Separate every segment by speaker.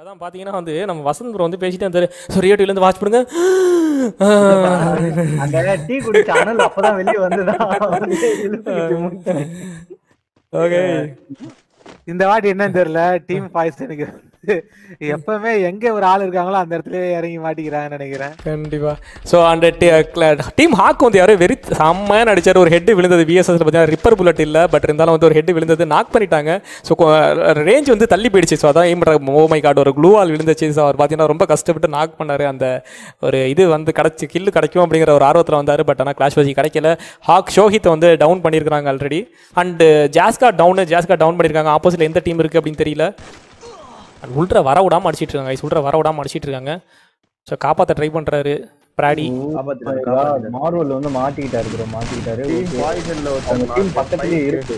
Speaker 1: அதான் பார்த்தீங்கன்னா வந்து நம்ம வசந்த் ப்ரோ வந்து பேசிட்டே இருந்தாரு ஸோ ரியோட்டிலேருந்து வாட்ச் பண்ணுங்க
Speaker 2: அந்த டீ குடிச்ச அனல் அப்பதான் வெளியே வந்துதான் வந்து இழுத்துக்கிச்சு மூச்சு.
Speaker 1: ஓகே
Speaker 3: இந்த வாட்டி என்னன்னு தெரியல டீம் பாய்சனுக்கு எப்பவுமே எங்க ஒரு ஆள் இருக்காங்களோ அந்த இடத்துல இறங்கி மாட்டிக்கிறாங்கன்னு நினைக்கிறேன்
Speaker 1: கண்டிப்பா ஸோ அந்த டீம் ஹாக் வந்து யாரோ வெறி செம்மையாக நடிச்சார் ஒரு ஹெட் விழுந்தது விஎஸ்எஸ்ல பார்த்தீங்கன்னா ரிப்பர் புல்லட் இல்லை பட் இருந்தாலும் வந்து ஒரு ஹெட் விழுந்தது நாக் பண்ணிட்டாங்க ஸோ ரேஞ்ச் வந்து தள்ளி போயிடுச்சு ஸோ அதான் எய்ம் ஓ மை கார்டு ஒரு க்ளூவால் விழுந்துச்சு ஸோ அவர் பார்த்தீங்கன்னா ரொம்ப கஷ்டப்பட்டு நாக் பண்ணார் அந்த ஒரு இது வந்து கிடச்சி கில்லு கிடைக்கும் அப்படிங்கிற ஒரு ஆர்வத்தில் வந்தார் பட் ஆனால் கிளாஷ் வாசி கிடைக்கல ஹாக் ஷோஹித்தை வந்து டவுன் பண்ணியிருக்காங்க ஆல்ரெடி அண்டு ஜாஸ்கா டவுனு ஜாஸ்கா டவுன் பண்ணியிருக்காங்க ஆப்போசிட்ல எந்த டீம் இருக்குது அப்படின்னு தெரியல And உள்ட்ர வர விடாமல் அடிச்சிட்டு இருக்காங்க guys. உள்ட்ர வர விடாமல் அடிச்சிட்டு இருக்காங்க ஸோ காப்பாற்ற ட்ரை பண்ணுறாரு பிராடி
Speaker 2: மார்வல் வந்து மாட்டிக்கிட்டாரு ப்ரோ மாட்டிக்கிட்டாரு அவங்க டீம் பக்கத்துலயே இருக்கு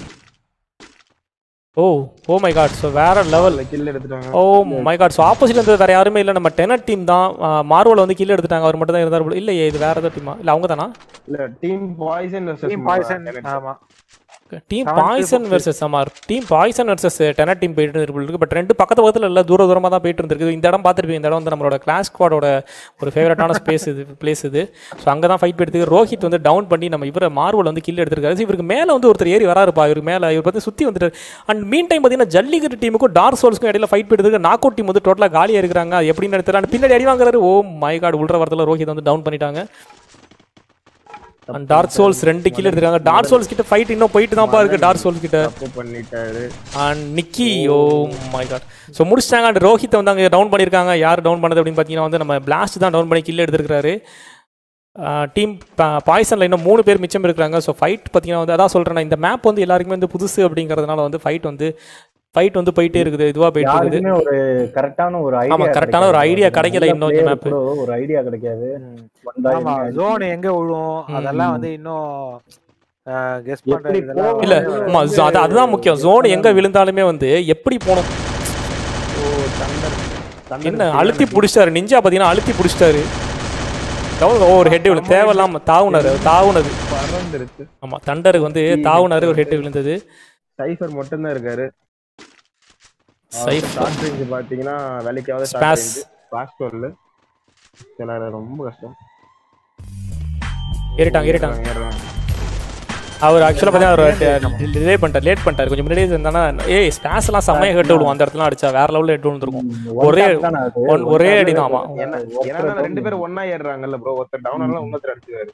Speaker 1: oh oh my god so வேற லெவல்
Speaker 4: கில் எடுத்துட்டாங்க
Speaker 1: ஓ மை காட் ஸோ ஆப்போசிட்ல இருந்து வேற யாருமே இல்லை நம்ம டெனட் டீம் தான் மார்வல் வந்து கீழே எடுத்துட்டாங்க அவர் மட்டும் தான் இருந்தார் போல. இல்லையே இது வேற ஏதோ டீமா இல்லை அவங்க தானா
Speaker 4: இல்ல டீம் பாய்சன்
Speaker 3: டீம் பாய்சன் ஆமா
Speaker 1: team
Speaker 3: Seven
Speaker 1: poison
Speaker 3: kills
Speaker 1: versus ஆமாம் டீம் பாய்சன் வெர்சஸ் டெனட் டீம் போயிட்டு இருக்கு பட் ரெண்டு பக்கத்து பக்கத்தில் இல்லை தூர தூரமாக தான் போயிட்டு இருந்திருக்கு இந்த இடம் பார்த்துருப்பீங்க இந்த இடம் வந்து நம்மளோட கிளாஸ் ஸ்குவாடோட ஒரு ஃபேவரட்டான ஸ்பேஸ் இது பிளேஸ் இது ஸோ அங்கே தான் ஃபைட் போயிட்டு ரோஹித் வந்து டவுன் பண்ணி நம்ம இவரை மார்வல் வந்து கில் எடுத்திருக்காரு So இவருக்கு மேலே வந்து ஒருத்தர் ஏறி வராருப்பா இவருக்கு மேலே இவர் பார்த்து சுற்றி வந்துட்டு அண்ட் மீன் டைம் பார்த்தீங்கன்னா ஜல்லிக்கட்டு டீமுக்கும் டார்க் சோல்ஸ்க்கும் இடையில ஃபைட் போயிட்டு இருக்கு நாக் அவுட் டீம் வந்து டோட்டலாக காலியாக இருக்கிறாங்க அது எப்படின்னு எடுத்துறாங்க And பின்னாடி அடி வாங்குறாரு ஓ மை கார்டு உள்ற வரத்தில் ரோஹித் வந்து டவுன் பண்ணிட்டாங்க அண்ட் டார்க் சோல்ஸ் ரெண்டு கீழே எடுத்துருக்காங்க டார்க் சோல்ஸ் கிட்ட ஃபைட் இன்னும் போயிட்டு தான்ப்பா இருக்கு டார்க் சோல்ஸ் கிட்ட
Speaker 4: தப்பு பண்ணிட்டாரு
Speaker 1: அண்ட் நிக்கி ஓ மை காட் ஸோ முடிச்சிட்டாங்க அண்ட் ரோஹித்தை வந்து அங்கே டவுன் பண்ணியிருக்காங்க யார் டவுன் பண்ணது அப்படின்னு பார்த்தீங்கன்னா வந்து நம்ம பிளாஸ்ட் தான் டவுன் பண்ணி கில் எடுத்திருக்காரு டீம் பாய்சனில் இன்னும் மூணு பேர் மிச்சம் இருக்கிறாங்க ஸோ ஃபைட் பார்த்தீங்கன்னா வந்து அதான் சொல்கிறேன் இந்த மேப் வந்து எல்லாருக்குமே வந்து புதுசு அப்படிங்கிறதுனால வந்து ஃபைட் வந்து ஃபைட் வந்து போயிட்டே இருக்குது இதுவாக போயிட்டு இருக்குது
Speaker 2: யாருக்குமே ஒரு கரெக்டான ஒரு ஐடியா
Speaker 1: ஆமா, correct ஆன ஒரு idea கிடைக்கல இன்னும் இந்த map.
Speaker 2: ஒரு ஐடியா கிடைக்காது வந்தா
Speaker 3: ஆமா
Speaker 2: என்ன
Speaker 3: ஜோன் எங்க விழும்
Speaker 1: ம்,
Speaker 3: அதெல்லாம்
Speaker 1: ம்.
Speaker 3: வந்து இன்னும் கெஸ்
Speaker 2: எப்படி
Speaker 3: பண்றது இதெல்லாம்
Speaker 2: போகும்?
Speaker 1: இல்ல
Speaker 3: வந்து
Speaker 1: ஆமா zo- அது அதுதான் முக்கியம் ஜோன் எங்க விழுந்தாலுமே வந்து எப்படி போகணும்
Speaker 4: ஓ தண்டர் தண்டர்
Speaker 1: என்ன அழுத்தி பிடிச்சிட்டாரு நிஞ்சா பார்த்தீங்கன்னா அழுத்தி பிடிச்சிட்டாரு ஓ ஒரு ஹெட் விழு தேவையில்லாம தாவுனாரு தாவுனது
Speaker 4: பறந்துருச்சு
Speaker 1: ஆமா தண்டருக்கு வந்து தாவுனாரு ஒரு ஹெட் விழுந்தது
Speaker 4: சைஃபர் மட்டும் தான் இருக்காரு
Speaker 1: சைஃப்
Speaker 4: ஷார்ட் ரேஞ்ச் பாத்தீங்கன்னா வேலைக்காவது ஷார்ட்
Speaker 1: Spas.
Speaker 4: ரேஞ்ச் ஃபாஸ்ட் வரல சில ரொம்ப கஷ்டம்
Speaker 1: ஏறிட்டாங்க ஏறிட்டாங்க
Speaker 4: ஏறுறாங்க.
Speaker 1: அவர் ஆக்சுவலாக பார்த்தீங்கன்னா டிலே பண்ணிட்டார் லேட் பண்ணிட்டார் கொஞ்சம் முன்னாடியே இருந்தானா ஏய் ஸ்பாஸ் எல்லாம் செம்மையாக ஹெட் விழுவும் அந்த இடத்துல அடிச்சா வேற லெவலில் ஹெட் விழுந்திருக்கும் ஒரே ஒன்- ஒரே அடிதான், ஆமா.
Speaker 4: ஏன்னா ஏன்னா தான் ரெண்டு பேரும் ஒண்ணா ஏறுறாங்கல்ல ப்ரோ ஒருத்தர் டவுன் ஆனாலும் இன்னொருத்தர் அடிச்சுக்காரு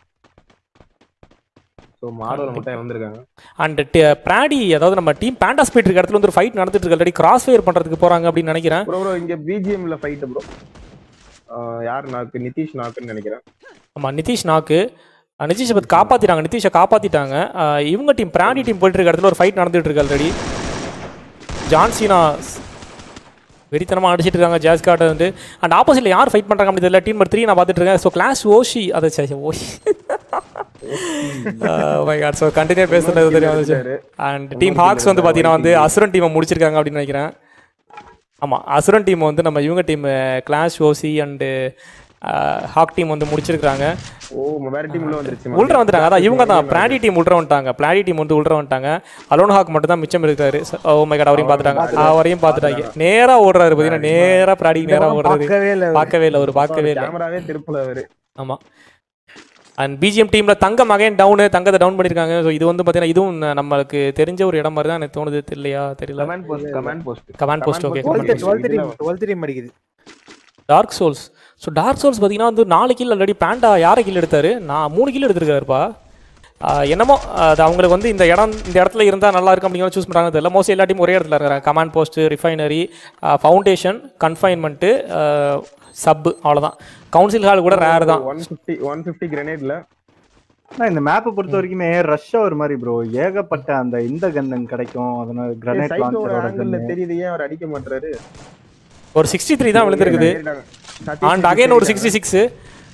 Speaker 4: ஸோ மாடல் மட்டும் வந்திருக்காங்க
Speaker 1: அண்ட் பிராடி அதாவது நம்ம டீம் பேண்டா ஸ்பீட் இருக்க இடத்துல வந்து ஒரு ஃபைட் நடந்துட்டு இருக்கு ஆல்ரெடி கிராஸ் ஃபயர் பண்ணுறதுக்கு போகிறாங்க அப்படின்னு நினைக்கிறேன்
Speaker 4: ப்ரோ ப்ரோ இங்க பிஜிஎம்ல ஃபைட் ப்ரோ யார் நாக்கு நிதிஷ் நாக்குன்னு நினைக்கிறேன்
Speaker 1: ஆமாம் நிதிஷ் நாக்கு அஹ் நிதிஷை பற்றி காப்பாற்றிட்டாங்க நிதிஷை காப்பாற்றிட்டாங்க இவங்க டீம் பிராடி டீம் போயிட்டு இருக்க இடத்துல ஒரு ஃபைட் நடந்துட்டு இருக்கு ஆல்ரெடி ஜான்சினா வெறித்தனமாக அடிச்சிட்டு இருக்காங்க ஜாஸ் கார்டை வந்து அண்ட் ஆப்போசிட்டில் யார் ஃபைட் பண்ணுறாங்க அப்படி தெரியல டீம் நம்பர் த்ரீ நான் பார்த்துட்டு இருக்கேன் ஸோ கிளாஸ் ஓஷி அதை சே ஓஷி மை காட் ஸோ கண்டினியூ பேசுறது தெரியும் வந்துச்சு அண்ட் டீம் ஹாக்ஸ் வந்து பார்த்தீங்கன்னா வந்து அசுரன் டீமை முடிச்சிருக்காங்க அப்படின்னு நினைக்கிறேன் ஆமாம் அசுரன் டீம் வந்து நம்ம இவங்க டீம் கிளாஷ் ஓசி அண்டு ஹாக் டீம் வந்து முடிச்சிருக்காங்க
Speaker 4: ஓ வேற டீம் உள்ள வந்துருச்சு
Speaker 1: உள்ற வந்துட்டாங்க அதான் இவங்க தான் பிளாடி டீம் உள்ற வந்துட்டாங்க பிளாடி டீம் வந்து உள்ற வந்துட்டாங்க அலோன் ஹாக் மட்டும் தான் மிச்சம் இருக்காரு ஓ மை காட் அவரையும் பார்த்துட்டாங்க அவரையும் பார்த்துட்டாங்க நேரா ஓடுறாரு பார்த்தீங்கன்னா நேரா பிளாடி நேரா ஓடுறாரு
Speaker 3: பார்க்கவே இல்லை
Speaker 1: பார்க்கவே இல்லை ஒரு பார்க்கவே இல்லை
Speaker 4: கேமராவே திருப்பல அவரு
Speaker 1: ஆமா அண்ட் பிஜிஎம் டீம்ல தங்க மகன் டவுனு தங்கத்தை டவுன் பண்ணியிருக்காங்க ஸோ இது வந்து பார்த்தீங்கன்னா இதுவும் ந- நம்மளுக்கு தெரிஞ்ச ஒரு இடம் மாதிரி தான் எனக்கு தோணுது தெரியலையா தெரியல
Speaker 4: command post command post
Speaker 1: command post okay
Speaker 3: twelfth twelfth team twelfth team அடிக்குது
Speaker 1: dark souls so dark souls பார்த்தீங்கன்னா வந்து நாலு கில் ஆல்ரெடி பேண்டா யாரை கில் எடுத்தாரு நான் மூணு கில் எடுத்திருக்காருப்பா ஆஹ் என்னமோ அது அவங்களுக்கு வந்து இந்த இடம் இந்த இடத்துல இருந்தால் நல்லா இருக்கும் அப்படிங்கிற சூஸ் பண்ணுறாங்க தெரியல மோஸ்ட் எல்லா டீம் ஒரே இடத்துல இருக்கிறாங்க command post refinery foundation confinement சப்பு அவ்வளோதான் கவுன்சில் ஹால் கூட ரேர் தான்
Speaker 4: ஒன் ஃபிஃப்டி ஒன் ஃபிஃப்டி கிரனேட்ல
Speaker 2: ஆனா இந்த மேப்பை பொறுத்த வரைக்குமே ரஷ்ஷா ஒரு மாதிரி ப்ரோ ஏகப்பட்ட அந்த இந்த கந்தன் கிடைக்கும் அதனால கிரனேட்
Speaker 4: சைக்கோட ஆங்கிள்
Speaker 2: லான்ச்சரோட
Speaker 4: தெரியுது ஏன் அவர் அடிக்க மாட்டாரு
Speaker 1: ஒரு சிக்ஸ்டி த்ரீ தான் விழுந்திருக்குது அண்ட் அகைன் ஒரு சிக்ஸ்டி சிக்ஸு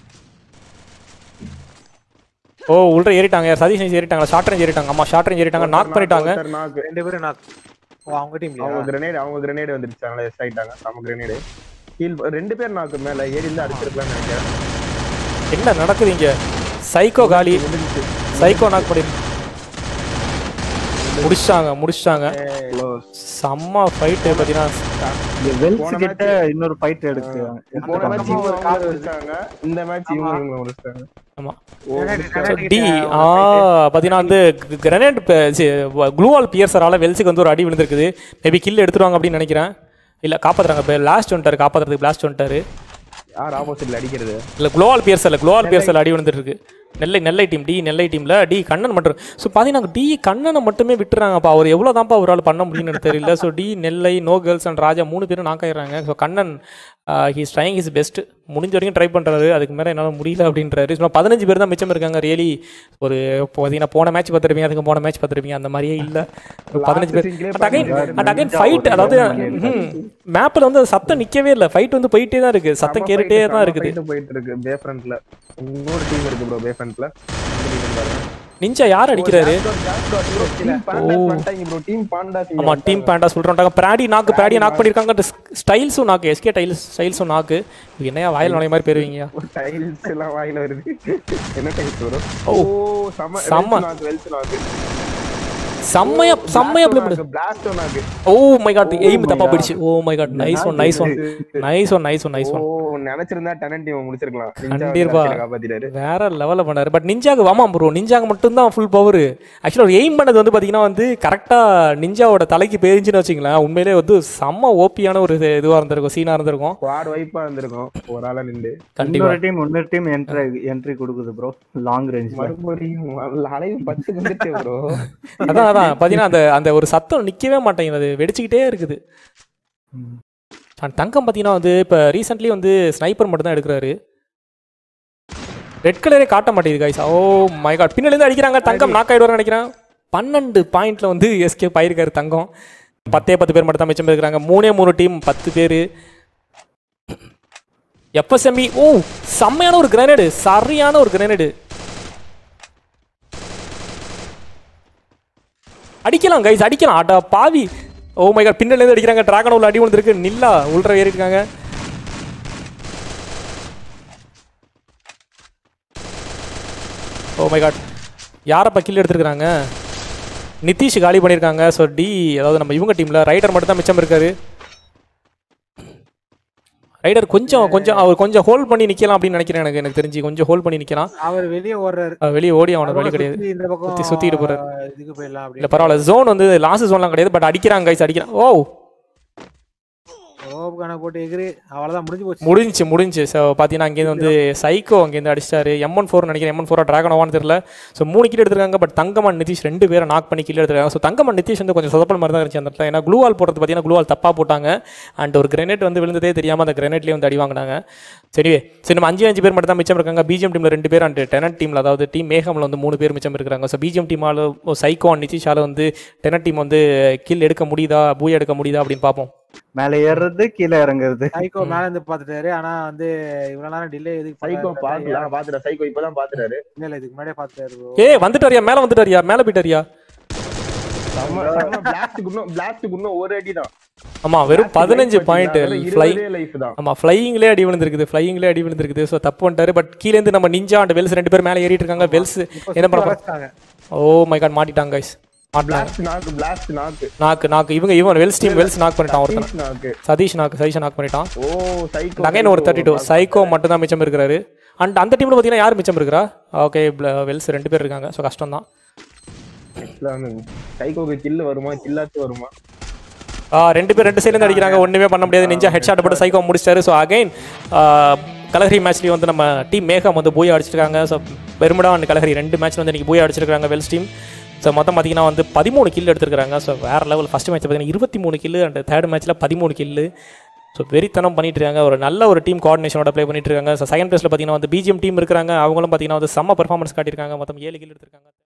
Speaker 1: ஓ உள்ள ஏறிட்டாங்க சதீஷ் நைஸ் ஏறிட்டாங்க ஷார்ட் ரேஞ்ச் ஏறிட்டாங்க ஆமா ஷார்ட் ரேஞ்ச் ஏறிட்டாங்க நாக் பண்ணிட்டாங்க
Speaker 4: நாக்கு
Speaker 3: ரெண்டு பேரும் நான் ஓ அவங்க டீம்ல
Speaker 4: அவங்க கிரனேட் அவங்க கிரனேட் வந்துருச்சு அதனால எஸ் ஆயிட்டாங்க நம்ம கிரனேடு கீழ் ரெண்டு பேர் நாக்கு மேல ஏறி இருந்து அடிச்சிருக்கலாம்னு நினைக்கிறேன்
Speaker 1: என்ன நடக்குது இங்க சைக்கோ காலி
Speaker 4: முடிஞ்சுச்சு
Speaker 1: சைக்கோ நாக் பண்ணி முடிச்சாங்க முடிச்சாங்க செம்ம ஃபைட்டு பார்த்தீங்கன்னா
Speaker 2: வெல்ஸ்
Speaker 4: போன
Speaker 2: கிட்ட இன்னொரு ஃபைட் எடுத்து
Speaker 4: போன மேட்ச்
Speaker 3: பக்கமா
Speaker 4: இவங்க
Speaker 3: ஒரு கால்
Speaker 4: அவங்கள முடிச்சாங்க இந்த மேட்ச் இவங்க இவங்க முடிச்சாங்க
Speaker 1: ஆமாம்
Speaker 4: ஓ
Speaker 3: Grenade,
Speaker 4: முடிச்சாங்க.
Speaker 3: grenade
Speaker 1: டி
Speaker 3: கிட்ட
Speaker 1: ஆ பார்த்தீங்கன்னா வந்து கிரனேட் க்ளூவால் பியர்சரால வெல்ஸுக்கு வந்து ஒரு அடி விழுந்திருக்குது மேபி கில் எடுத்துருவாங்க அப்படின்னு நினைக்கிறேன் இல்லை காப்பாத்துறாங்க இப்போ லாஸ்ட் வந்துட்டாரு காப்பாத்துறதுக்கு லாஸ்ட் வந்துட்டாரு
Speaker 4: யார் ஆப்போசிட்ல அடிக்கிறது
Speaker 1: இல்லை குளோவால் பியர்சல் குளோவால் பியர்சல் அடி விழுந்துட்டு இருக்கு நெல்லை நெல்லை டீம் டி நெல்லை டீமில் டி கண்ணன் மட்டும் ஸோ பார்த்தீங்கன்னா டி கண்ணனை மட்டுமே விட்டுறாங்கப்பா அவர் எவ்வளோ தான்ப்பா அவரால் பண்ண முடியும்னு எனக்கு தெரியல ஸோ டி Nellai no girls and Raja மூணு பேரும் நாக்காயிடுறாங்க so Kannan he's trying his best முடிஞ்ச வரைக்கும் ட்ரை பண்ணுறாரு அதுக்கு மேலே என்னால் முடியல அப்படின்றாரு ஸோ பதினஞ்சு பேர் தான் மிச்சம் இருக்காங்க ரியலி ஒரு இப்போ பார்த்தீங்கன்னா போன மேட்ச் பார்த்துருப்பீங்க அதுக்கு போன மேட்ச் பார்த்துருப்பீங்க அந்த மாதிரியே இல்லை பதினஞ்சு பேர்
Speaker 4: singலே
Speaker 1: அண்ட் அகைன்
Speaker 4: பதினஞ்சு
Speaker 1: அண்ட் அகைன் ஃபைட் அதாவது மேப்பில் வந்து சத்தம் நிற்கவே இல்லை ஃபைட் வந்து போயிட்டே தான் இருக்குது சத்தம் கேட்டுட்டே தான் இருக்குது
Speaker 4: fight போயிட்டு இருக்கு பே ஃப்ரண்ட்ல இன்னொரு டீம் இருக்கு ப்ரோ பே ஃப்ரண்ட்ல
Speaker 1: நிஞ்சா யார் அடிக்கிறாரு
Speaker 4: டீம் பாண்டா
Speaker 1: ஆமா டீம் பேண்டா சொல்றாங்க பிராடி நாக்கு பிராடியை நாக் பண்ணிருக்காங்க ஸ்டைல்ஸும் நாக்கு எஸ்கே டைல்ஸ் ஸ்டைல்ஸும் நாக்கு இது என்னையா வாயில் நுழைய மாதிரி பெறுவீங்க
Speaker 4: டைல்ஸ் எல்லாம் வாயில வருது என்ன டைல்ஸ் வரும்
Speaker 1: ஓ,
Speaker 4: ஓ செம
Speaker 1: செம்ம.
Speaker 4: செம்ம வெல்ஸ் நாக்கு
Speaker 1: செம்மையா செம்மையா ப்ளே பண்ணு
Speaker 4: பிளாஸ்ட் நாக்கு
Speaker 1: ஓ மை காட் எய்ம் தப்பா போயிடுச்சு oh my god nice one nice one nice one nice one nice
Speaker 4: ஓ
Speaker 1: ஒன்
Speaker 4: நினைச்சிருந்தா டெனன் டீம் முடிச்சிருக்கலாம்
Speaker 1: கண்டிப்பா.
Speaker 4: காப்பாத்திட்டாரு
Speaker 1: வேற லெவலில் பண்ணாரு பட் நிஞ்சாக்கு ஆமாம் ப்ரோ நிஞ்சாக்கு மட்டும்தான் ஃபுல் பவர் ஆக்சுவலாக ஒரு எய்ம் பண்ணது வந்து பார்த்தீங்கன்னா வந்து கரெக்டாக நிஞ்சாவோட தலைக்கு பேரிஞ்சுன்னு வச்சுங்களேன் உண்மையிலே வந்து செம்ம ஓப்பியான ஒரு இதுவாக இருந்திருக்கும் சீனாக இருந்திருக்கும்
Speaker 4: ஸ்குவாட் வைப்பா இருந்திருக்கும் ஒரு ஆளா நின்று
Speaker 1: கண்டிப்பா
Speaker 2: இன்னொரு டீம் இன்னொரு டீம் என்ட்ரி என்ட்ரி கொடுக்குது ப்ரோ லாங் ரேஞ்ச்ல
Speaker 4: மறுபடியும் அலைவு பத்து வந்துருச்சு ப்ரோ
Speaker 1: அதான் அதான் பார்த்தீங்கன்னா அந்த அந்த ஒரு சத்தம் நிற்கவே மாட்டேங்குது அது வெடிச்சுக்கிட்டே இருக்குது அண்ட் தங்கம் பார்த்தீங்கன்னா வந்து இப்போ ரீசெண்ட்லி வந்து ஸ்னைப்பர் மட்டும் தான் எடுக்கிறாரு ரெட் கலரே காட்ட மாட்டேங்குது கைஸ் ஓ மை காட் பின்னாலேருந்து அடிக்கிறாங்க தங்கம் நாக் ஆயிடுவார் நினைக்கிறேன் பன்னெண்டு பாயிண்ட்ல வந்து எஸ்கே ஆயிருக்காரு தங்கம் பத்தே பத்து பேர் மட்டும் தான் மிச்சம் இருக்கிறாங்க மூணே மூணு டீம் பத்து பேர் எஃப்எஸ்எம்இ ஓ செம்மையான ஒரு கிரனேடு சரியான ஒரு கிரனேடு அடிக்கலாம் கைஸ் அடிக்கலாம் அடா பாவி ஓ மை காட் பின்னலேருந்து அடிக்கிறாங்க டிராகன் உள்ள அடி விழுந்திருக்கு நில்லா உள்ள ஏறி இருக்காங்க ஓ மை காட் யாரப்பா கில் எடுத்திருக்காங்க நிதிஷ் காலி பண்ணியிருக்காங்க ஸோ டி அதாவது நம்ம இவங்க டீமில் ரைடர் மட்டும் தான் மிச்சம் இருக்காரு ரைடர் கொஞ்சம் கொஞ்சம் அவர் கொஞ்சம் ஹோல்ட் பண்ணி நிற்கலாம் அப்படின்னு நினைக்கிறேன் எனக்கு எனக்கு தெரிஞ்சு கொஞ்சம் ஹோல்ட் பண்ணி நிற்கலாம்
Speaker 3: அவர் வெளியே ஓடுறாரு
Speaker 1: வெளியே ஓடி அவனுக்கு வழி கிடையாது
Speaker 3: சுத்தி இந்த பக்கம்
Speaker 1: சுத்தி- சுத்திட்டு போறாரு.
Speaker 3: இதுக்கு போயிடலாம்
Speaker 1: இல்லை
Speaker 3: அப்படி
Speaker 1: பரவாயில்ல ஜோன் வந்து லாஸ்ட் ஜோன்லாம் கிடையாது பட் அடிக்கிறாங்க கைஸ் அடிக்கிறான் ஓ
Speaker 3: ரோப் கணக்கு போட்டு எகிரி அவ்வளவுதான் முடிஞ்சு போச்சு
Speaker 1: முடிஞ்சுச்சு முடிஞ்சு ஸோ பார்த்தீங்கன்னா அங்கேருந்து வந்து சைக்கோ அங்கேருந்து அடிச்சிட்டாரு எம்ஒன் ஃபோர் நினைக்கிறேன் எம்ஒன் ஃபோரா டிராகனோவான்னு தெரியல ஸோ மூணு கிலோ எடுத்திருக்காங்க பட் தங்கமன் நிதிஷ் ரெண்டு பேரை நாக் பண்ணி கிலோ எடுத்திருக்காங்க ஸோ தங்கமன் நிதிஷ் வந்து கொஞ்சம் சொதப்பல் மாதிரி தான் இருந்துச்சு அந்த இடத்துல ஏன்னா க்ளூவால் போடுறது பார்த்தீங்கன்னா க்ளூவால் தப்பாக போட்டாங்க அண்ட் ஒரு கிரனேட் வந்து விழுந்ததே தெரியாமல் அந்த கிரனேட்லேயே வந்து அடி வாங்கினாங்க சரிவே சரி நம்ம அஞ்சு அஞ்சு பேர் மட்டும் தான் மிச்சம் இருக்காங்க பிஜிஎம் டீமில் ரெண்டு பேர் அண்ட் டெனட் டீமில் அதாவது டீம் மேகமில் வந்து மூணு பேர் மிச்சம் இருக்கிறாங்க ஸோ பிஜிஎம் டீமால் சைக்கோ அண்ட் நிதிஷால வந்து டெனட் டீம் வந்து கில் எடுக்க முடியுதா பூய் எடுக்க முடியுதா அப்படின்னு பார்ப்போம்
Speaker 2: மேல ஏறுறது கீழே இறங்குறது
Speaker 3: சைக்கோ மேல இருந்து பாத்துட்டாரு ஆனா வந்து இவ்வளவு நேரம் டிலே எதுக்கு
Speaker 4: சைக்கோ
Speaker 3: பண்ணாரு?
Speaker 4: பாத்துலாம் பாத்துட்டேன் சைக்கோ இப்பதான் பாத்துட்டாரு
Speaker 3: இல்ல இல்ல இதுக்கு முன்னாடியே பாத்துட்டாரு bro.
Speaker 1: ஏ வந்துட்டாரியா மேலே வந்துட்டாரியா மேலே போயிட்டாரியா
Speaker 4: செம்ம செம்ம பிளாஸ்டுக்கு இன்னும் பிளாஸ்டுக்கு இன்னும் ஒரு அடி தான்
Speaker 1: ஆமா வெறும் பதினஞ்சு பாயிண்ட் ஃப்ளை
Speaker 4: லைஃப் தான்
Speaker 1: ஆமா ஃப்ளையிங்லேயே அடி விழுந்திருக்குது ஃப்ளையிங்லேயே அடி விழுந்திருக்குது ஸோ தப்பு பண்ணிட்டாரு பட் கீழேருந்து நம்ம நிஞ்சா அண்ட் வெல்ஸ் ரெண்டு பேர் மேலே ஏறிட்டு இருக்காங்க வெல்ஸ்
Speaker 3: இப்போ
Speaker 1: என்ன பண்ண
Speaker 3: சுத்தி
Speaker 1: போறா-
Speaker 3: வளைச்சிட்டாங்க.
Speaker 1: ஓ மை காட் மாட்டிட்டாங்க கைஸ் மாட்டினாங்க
Speaker 4: blast knock blast knock
Speaker 1: knock நாக்கு இவங்க இவன் வெல்ஸ் டீம் வெல்ஸ் நாக் பண்ணிட்டான் ஒருத்தன்
Speaker 4: சதீஷ் நாக்கு
Speaker 1: சதீஷ் நாக்கு சதீஷ் நாக் பண்ணிட்டான்
Speaker 4: ஓ சைக்கோ
Speaker 1: நகைன் ஒரு தேர்ட்டி டூ சைக்கோ மட்டும் தான் மிச்சம் இருக்கிறாரு அண்ட் அந்த டீமில் பார்த்தீங்கன்னா யார் மிச்சம் இருக்கிறா ஓகே வெல்ஸ் ரெண்டு பேர் இருக்காங்க ஸோ கஷ்டம் தான்
Speaker 4: சைக்கோக்கு கில்லு வருமா கில்லாச்சு வருமா
Speaker 1: ரெண்டு பேர் ரெண்டு சைட்லேருந்து அடிக்கிறாங்க ஒன்றுமே பண்ண முடியாது நெஞ்சா ஹெட் ஷாட் போட்டு சைக்கோ முடிச்சிட்டாரு ஸோ அகைன் கலஹரி மேட்ச்லேயும் வந்து நம்ம டீம் மேகம் வந்து பூயா அடிச்சிருக்காங்க ஸோ பெருமிடா அண்ட் கலஹரி ரெண்டு மேட்ச்ல வந்து இன்னைக்கு பூயா அடிச்சிருக்காங்க வெல்ஸ் டீம் ஸோ மொத்தம் பார்த்தீங்கன்னா வந்து பதிமூணு கில் எடுத்திருக்காங்க ஸோ வேறு லெவல் ஃபஸ்ட் மேட்ச் பார்த்தீங்கன்னா இருபத்தி மூணு கில்லு அண்ட் தேர்ட் மேட்ச்சில் பதிமூணு கில்லு ஸோ வெறித்தனம் பண்ணிட்டு இருக்காங்க ஒரு நல்ல ஒரு டீம் கோஆர்டினேஷனோட ப்ளே பண்ணிட்டு இருக்காங்க ஸோ செகண்ட் பிளேஸில் பார்த்தீங்கன்னா வந்து பிஜிஎம் டீம் இருக்காங்க அவங்களும் பார்த்தீங்கன்னா வந்து செம்ம பெர்ஃபார்மன்ஸ் காட்டியிருக்காங்க மொத்தம் ஏழு கில் எடுத்திருக்காங்க